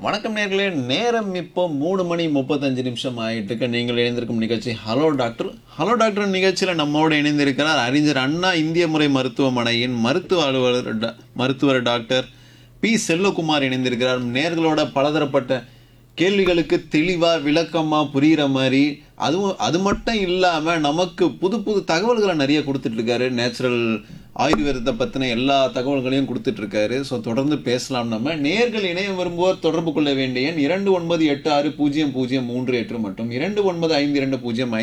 வணக்கம் நேர்களே நேரம் இப்போ மூணு மணி முப்பத்தஞ்சு நிமிஷம் ஆயிட்டுக்கு நீங்கள் இணைந்திருக்கும் நிகழ்ச்சி ஹலோ டாக்டர் ஹலோ டாக்டர் நிகழ்ச்சியில் நம்மோடு இணைந்திருக்கிறார் அறிஞர் அண்ணா இந்திய முறை மருத்துவமனையின் மருத்துவ அலுவலர் டா- மருத்துவர் டாக்டர் பி செல்வகுமார் இணைந்திருக்கிறார் நேர்களோட பலதரப்பட்ட கேள்விகளுக்கு தெளிவாக விளக்கமாக புரிகிற மாதிரி அதுவும் அது மட்டும் இல்லாமல் நமக்கு புது புது தகவல்களை நிறைய கொடுத்துட்ருக்காரு நேச்சுரல் ஆயுர்வேதத்தை பற்றின எல்லா தகவல்களையும் கொடுத்துட்ருக்காரு ஸோ தொடர்ந்து பேசலாம் நம்ம நேர்கள் இணைய விரும்புவோர் தொடர்பு கொள்ள வேண்டிய எண் இரண்டு ஒன்பது எட்டு ஆறு பூஜ்ஜியம் பூஜ்ஜியம் மூன்று எட்டு மற்றும் இரண்டு ஒன்பது ஐந்து இரண்டு பூஜ்ஜியம்